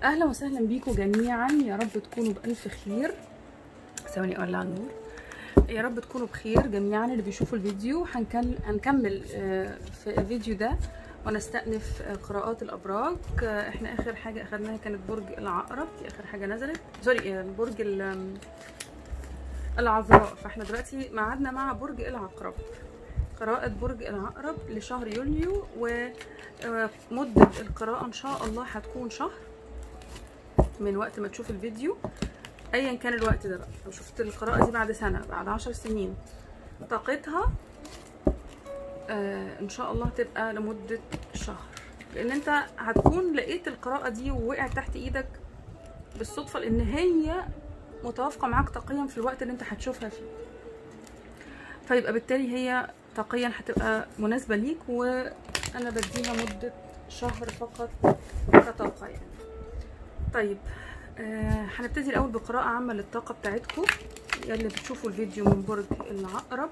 اهلا وسهلا بيكم جميعا يا رب تكونوا بالف خير ثواني اولع النور يا رب تكونوا بخير جميعا اللي بيشوفوا الفيديو هنكمل هنكمل آه، في الفيديو ده ونستأنف آه، قراءات الأبراج آه، احنا آخر حاجة أخدناها كانت برج العقرب دي آخر حاجة نزلت سوري آه، برج ال- آم، العذراء فاحنا دلوقتي معادنا مع برج العقرب قراءة برج العقرب لشهر يوليو ومدة القراءة إن شاء الله هتكون شهر من وقت ما تشوف الفيديو ايا كان الوقت ده بقى لو شفت القراءة دي بعد سنة بعد عشر سنين طاقتها آه ان شاء الله تبقى لمدة شهر لان انت هتكون لقيت القراءة دي ووقعت تحت ايدك بالصدفة لان هي متوافقة معاك طاقيا في الوقت اللي انت هتشوفها فيه فيبقى بالتالي هي طاقيا هتبقى مناسبة ليك وانا بديها مدة شهر فقط كطاقة يعني طيب آه هنبتدي الاول بقراءة عامة للطاقة بتاعتكم يلي بتشوفوا الفيديو من برج العقرب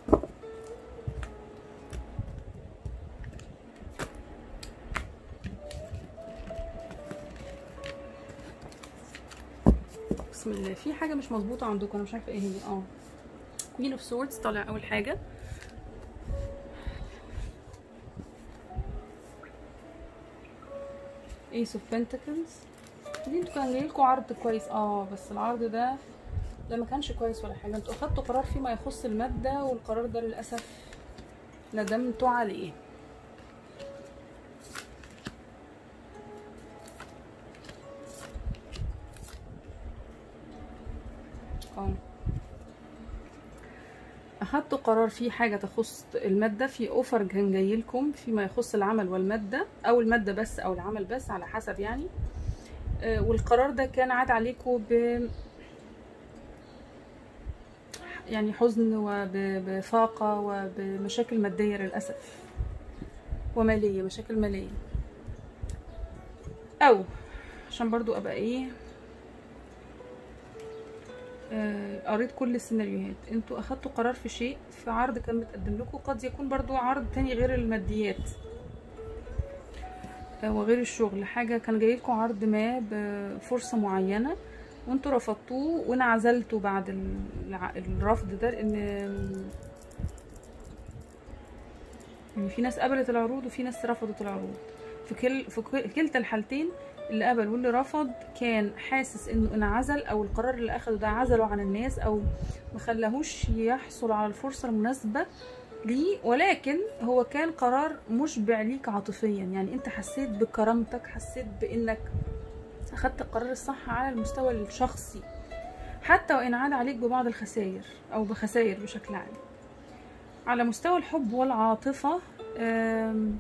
بسم الله في حاجة مش مظبوطة عندكم انا مش عارفة ايه هي اه كوين اوف سوردز طالع اول حاجة ايس اوف بنتكلز دي انتوا كان جايلكوا عرض كويس اه بس العرض ده ده ما كانش كويس ولا حاجه انتوا اخدتوا قرار فيما يخص الماده والقرار ده للاسف ندمتوا عليه اه اخدتوا قرار في حاجه تخص الماده في اوفر كان جايلكم فيما يخص العمل والماده او الماده بس او العمل بس على حسب يعني آه، والقرار ده كان عاد عليكم ب يعني حزن وبفاقة وبمشاكل مادية للأسف ومالية مشاكل مالية أو عشان برضو أبقى إيه آه، قريت كل السيناريوهات انتوا أخدتوا قرار في شيء في عرض كان متقدم لكم قد يكون برضو عرض تاني غير الماديات وغير الشغل حاجة كان جايلكوا عرض ما بفرصة معينة وانتوا رفضتوه وانعزلتوا بعد الع- الرفض ده لان يعني في ناس قبلت العروض وفي ناس رفضت العروض في كل في كل- كلتا الحالتين اللي قبل واللي رفض كان حاسس انه انعزل او القرار اللي اخده ده عزله عن الناس او مخلاهوش يحصل على الفرصة المناسبة ليه ولكن هو كان قرار مشبع ليك عاطفيا يعني انت حسيت بكرامتك حسيت بانك اخدت القرار الصح على المستوى الشخصي حتى وان عاد عليك ببعض الخسائر او بخسائر بشكل عام على مستوى الحب والعاطفة آم،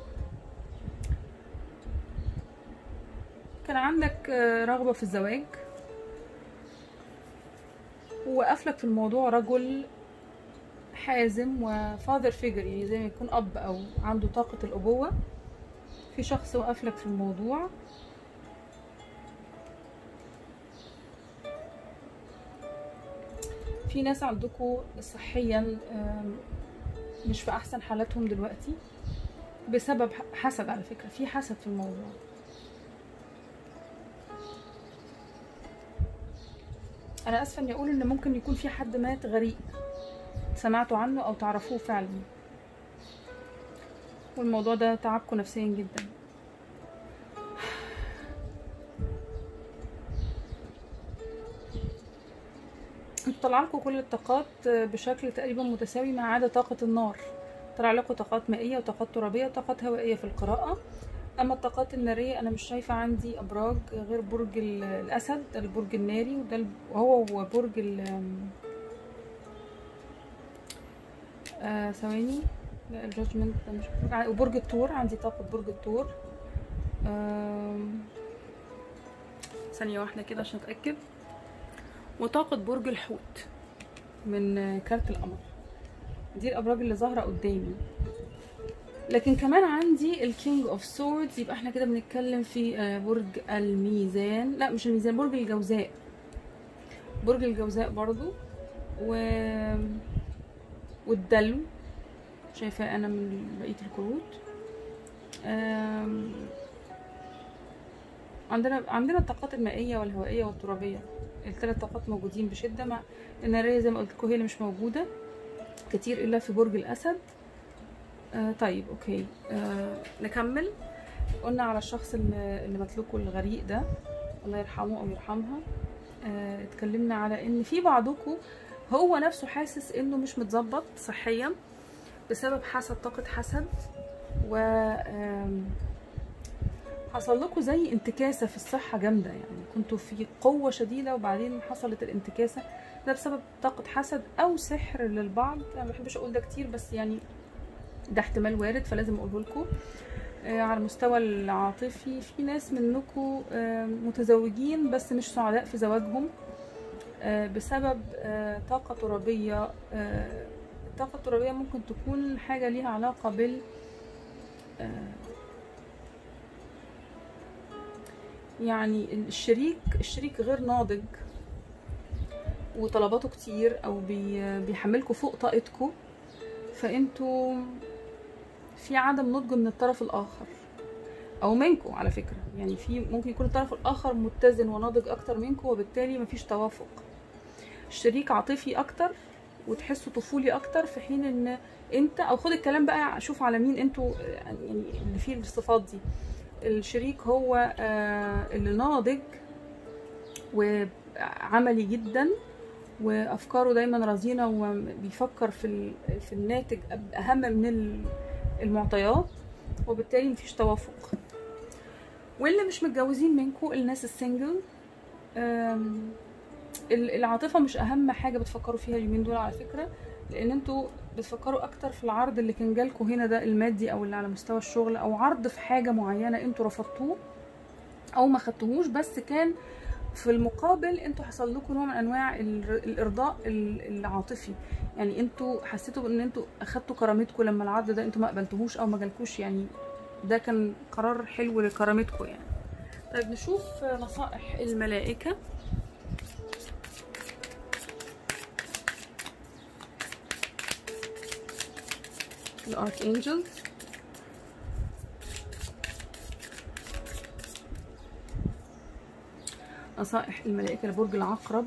كان عندك آه، رغبة في الزواج وقفلك في الموضوع رجل حازم وفاذر فيجر يعني زي ما يكون اب او عنده طاقة الابوة في شخص وقف لك في الموضوع في ناس عندكم صحيا آم، مش في احسن حالاتهم دلوقتي بسبب حسد على فكرة في حسد في الموضوع انا اسفه اني اقول ان ممكن يكون في حد مات غريق سمعتوا عنه او تعرفوه فعلا والموضوع ده تعبكم نفسيا جدا انتوا طلع لكم كل الطاقات بشكل تقريبا متساوي ما عدا طاقة النار طلع لكم طاقات مائية وطاقات ترابية وطاقات هوائية في القراءة اما الطاقات النارية انا مش شايفة عندي ابراج غير برج ال- الاسد ده البرج الناري وده ال- وهو هو برج ال آه، ثواني لا الجادجمنت ده مش برج ع- وبرج الثور عندي طاقة برج الثور آم، ثانية واحدة كده عشان اتأكد وطاقة برج الحوت من آه، كارت القمر دي الابراج اللي ظاهرة قدامي لكن كمان عندي الكينج اوف سوردز يبقى احنا كده بنتكلم في آه، برج الميزان لا مش الميزان برج الجوزاء برج الجوزاء برضو و والدلو شايفاه انا من بقيه الكروت آم، عندنا عندنا الطاقات المائيه والهوائيه والترابيه الثلاث طاقات موجودين بشده مع الناريه زي ما قلت لكم هي اللي مش موجوده كتير الا في برج الاسد آه طيب اوكي آه نكمل قلنا على الشخص اللي, اللي متلوكه الغريق ده الله يرحمه او يرحمها آه اتكلمنا على ان في بعضكم هو نفسه حاسس انه مش متظبط صحيا بسبب حسد طاقة حسد و آم، حصل لكم زي انتكاسة في الصحة جامدة يعني كنتوا في قوة شديدة وبعدين حصلت الانتكاسة ده بسبب طاقة حسد أو سحر للبعض أنا ما بحبش أقول ده كتير بس يعني ده احتمال وارد فلازم أقوله لكم آه، على المستوى العاطفي في ناس منكم متزوجين بس مش سعداء في زواجهم آه، بسبب آه، طاقة ترابية آه، الطاقة الترابية ممكن تكون حاجة ليها علاقة بال آه، يعني الشريك الشريك غير ناضج وطلباته كتير او بي بيحملكوا فوق طاقتكم فانتوا في عدم نضج من الطرف الاخر او منكم على فكره يعني في ممكن يكون الطرف الاخر متزن وناضج اكتر منكم وبالتالي مفيش توافق الشريك عاطفي اكتر وتحسه طفولي اكتر في حين ان انت او خد الكلام بقى شوف على مين انتوا يعني اللي فيه الصفات دي الشريك هو آه، اللي ناضج وعملي جدا وافكاره دايما رزينه وبيفكر في ال- في الناتج أب- اهم من ال- المعطيات وبالتالي مفيش توافق واللي مش متجوزين منكم الناس السنجل آم، ال- العاطفه مش اهم حاجه بتفكروا فيها اليومين دول على فكره لان انتوا بتفكروا اكتر في العرض اللي كان جالكوا هنا ده المادي او اللي على مستوى الشغل او عرض في حاجه معينه انتوا رفضتوه او ما خدتوهوش بس كان في المقابل انتوا حصل لكم نوع من انواع ال- الارضاء ال- العاطفي يعني انتوا حسيتوا ان انتوا اخدتوا كرامتكم لما العرض ده انتوا ما قبلتوهوش او ما جالكوش يعني ده كان قرار حلو لكرامتكم يعني طيب نشوف نصائح الملائكه الارك انجلز نصائح الملائكة لبرج العقرب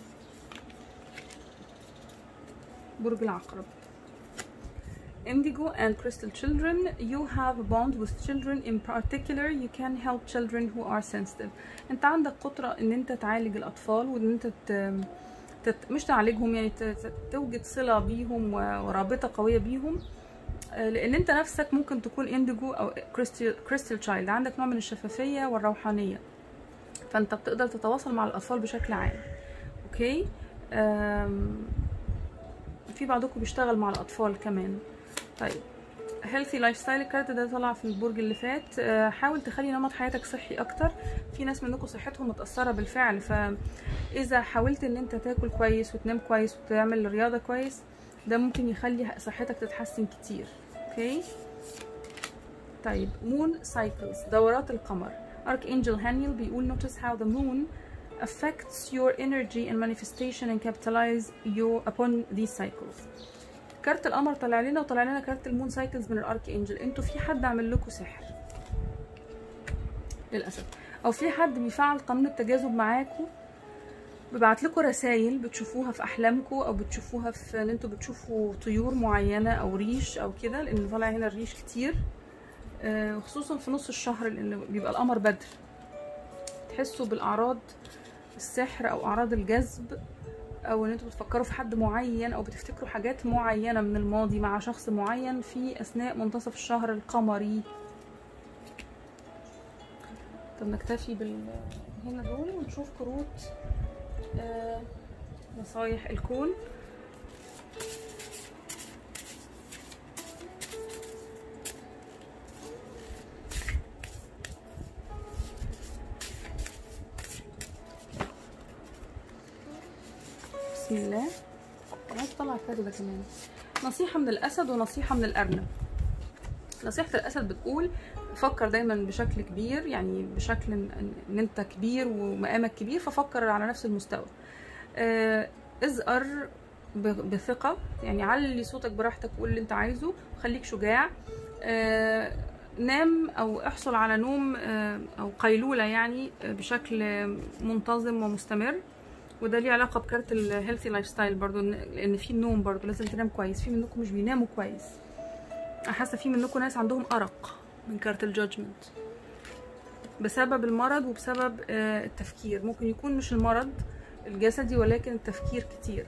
برج العقرب Indigo and crystal children, you have a bond with children. In particular, you can help children who are sensitive. انت عندك قدرة ان انت تعالج الاطفال وان انت ت... تت... مش تعالجهم يعني ت... ت- توجد صلة بيهم و- ورابطة قوية بيهم آه، لان انت نفسك ممكن تكون انديجو او كريستال كريستال تشايلد عندك نوع من الشفافية والروحانية فانت بتقدر تتواصل مع الاطفال بشكل عام اوكي أم... في بعضكم بيشتغل مع الاطفال كمان طيب healthy لايف ستايل الكارت ده طلع في البرج اللي فات آه، حاول تخلي نمط حياتك صحي اكتر في ناس منكم صحتهم متاثره بالفعل فاذا حاولت ان انت تاكل كويس وتنام كويس وتعمل رياضه كويس ده ممكن يخلي صحتك تتحسن كتير اوكي طيب مون سايكلز دورات القمر Archangel هانيل بيقول notice how the moon affects your energy and manifestation and capitalize your upon these cycles كارت القمر طلع لنا وطلع لنا كارت المون سايكلز من الارك انجل انتوا في حد عامل لكم سحر للاسف او في حد بيفعل قانون التجاذب معاكم بيبعت لكم رسائل بتشوفوها في احلامكم او بتشوفوها في ان انتوا بتشوفوا طيور معينه او ريش او كده لان طالع هنا الريش كتير آه، خصوصا في نص الشهر لان بيبقى القمر بدر تحسوا بالاعراض السحر او اعراض الجذب او ان انتوا بتفكروا في حد معين او بتفتكروا حاجات معينه من الماضي مع شخص معين في اثناء منتصف الشهر القمري طب نكتفي بال هنا دول ونشوف كروت آه، نصايح الكون بسم الله عايز اطلع الكارت ده كمان نصيحة من الأسد ونصيحة من الأرنب نصيحة الأسد بتقول فكر دايما بشكل كبير يعني بشكل ان إن انت كبير ومقامك كبير ففكر على نفس المستوى آه، ازقر ب- بثقة يعني علي صوتك براحتك وقول اللي انت عايزه وخليك شجاع آه، نام او احصل على نوم آه، او قيلوله يعني آه، بشكل آه، منتظم ومستمر وده ليه علاقه بكارت الهيلثي لايف ستايل برضو إن- لان في النوم برضو لازم تنام كويس في منكم مش بيناموا كويس انا حاسه في منكم ناس عندهم ارق من كارت الجادجمنت بسبب المرض وبسبب آه، التفكير ممكن يكون مش المرض الجسدي ولكن التفكير كتير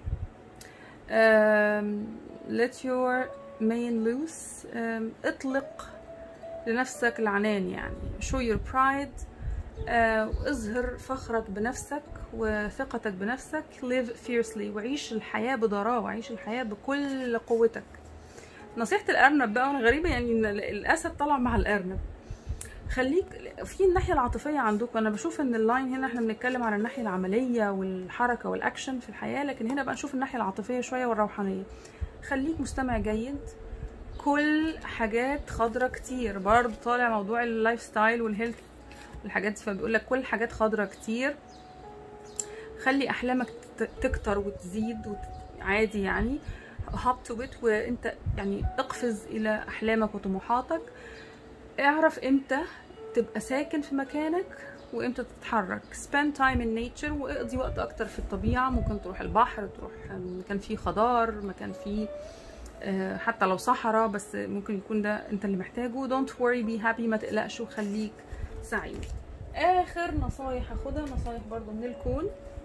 um, let your mane loose um, اطلق لنفسك العنان يعني show your pride آه، اظهر فخرك بنفسك وثقتك بنفسك live fiercely وعيش الحياة بضراوة وعيش الحياة بكل قوتك نصيحة الأرنب بقى وأنا غريبة يعني إن الأسد طلع مع الأرنب خليك في الناحية العاطفية عندكم أنا بشوف إن اللاين هنا إحنا بنتكلم على الناحية العملية والحركة والأكشن في الحياة لكن هنا بقى نشوف الناحية العاطفية شوية والروحانية خليك مستمع جيد كل حاجات خضرة كتير برضه طالع موضوع اللايف ستايل والهيلث والحاجات دي فبيقول لك كل حاجات خضرة كتير خلي احلامك ت- تكتر وتزيد وت... عادي يعني هاب تو ات وانت يعني اقفز الى احلامك وطموحاتك اعرف امتى تبقى ساكن في مكانك وامتى تتحرك spend time in nature واقضي وقت اكتر في الطبيعه ممكن تروح البحر تروح مكان فيه خضار مكان فيه آه، حتى لو صحراء بس ممكن يكون ده انت اللي محتاجه don't worry be happy ما تقلقش وخليك سعيد اخر نصايح هاخدها نصايح برضو من الكون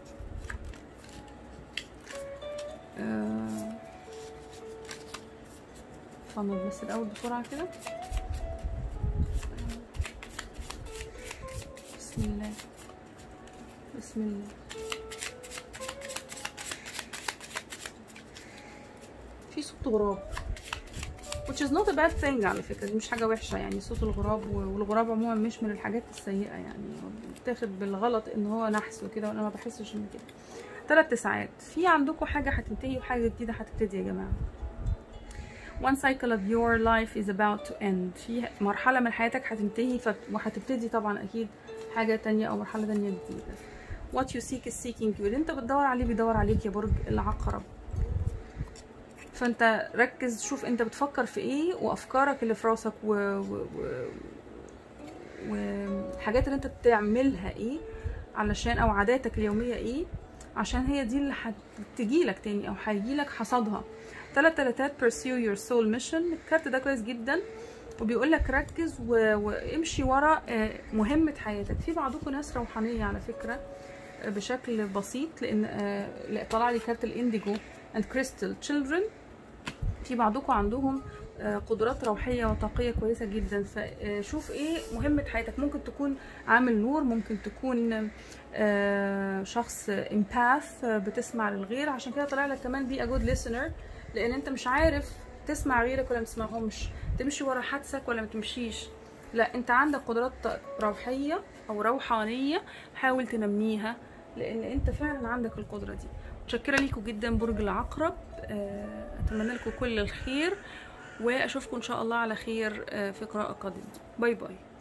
آه، فنض بس الاول بسرعه كده بسم الله بسم الله في صوت غراب which is not a bad thing على فكرة دي مش حاجة وحشة يعني صوت الغراب و- والغراب عموما مش من الحاجات السيئة يعني بتاخد بالغلط ان هو نحس وكده وانا ما بحسش ان كده ثلاث تسعات في عندكم حاجة هتنتهي وحاجة جديدة هتبتدي يا جماعة one cycle of your life is about to end في مرحلة من حياتك هتنتهي ف... وهتبتدي طبعا أكيد حاجة تانية أو مرحلة تانية جديدة what you seek is seeking you اللي انت بتدور عليه بيدور عليك يا برج العقرب فانت ركز شوف انت بتفكر في ايه وافكارك اللي في راسك و... و... و... والحاجات اللي انت بتعملها ايه علشان او عاداتك اليومية ايه عشان هي دي اللي هتجيلك تاني او هيجيلك حصادها تلات تلاتات pursue your soul mission الكارت ده كويس جدا وبيقول لك ركز و... وامشي ورا آه، مهمة حياتك في بعضكم ناس روحانية على فكرة آه، بشكل بسيط لان آه، لا، طلع لي كارت الانديجو and crystal children في بعضكم عندهم آه، قدرات روحية وطاقية كويسة جدا فشوف ايه مهمة حياتك ممكن تكون عامل نور ممكن تكون آه، شخص امباث بتسمع للغير عشان كده طلع لك كمان بي a good listener لان انت مش عارف تسمع غيرك ولا ما تسمعهمش تمشي ورا حدسك ولا ما تمشيش لا انت عندك قدرات روحية او روحانية حاول تنميها لان انت فعلا عندك القدرة دي متشكرة ليكم جدا برج العقرب آه، اتمنى لكم كل الخير واشوفكم ان شاء الله على خير آه، في قراءة قادمة باي باي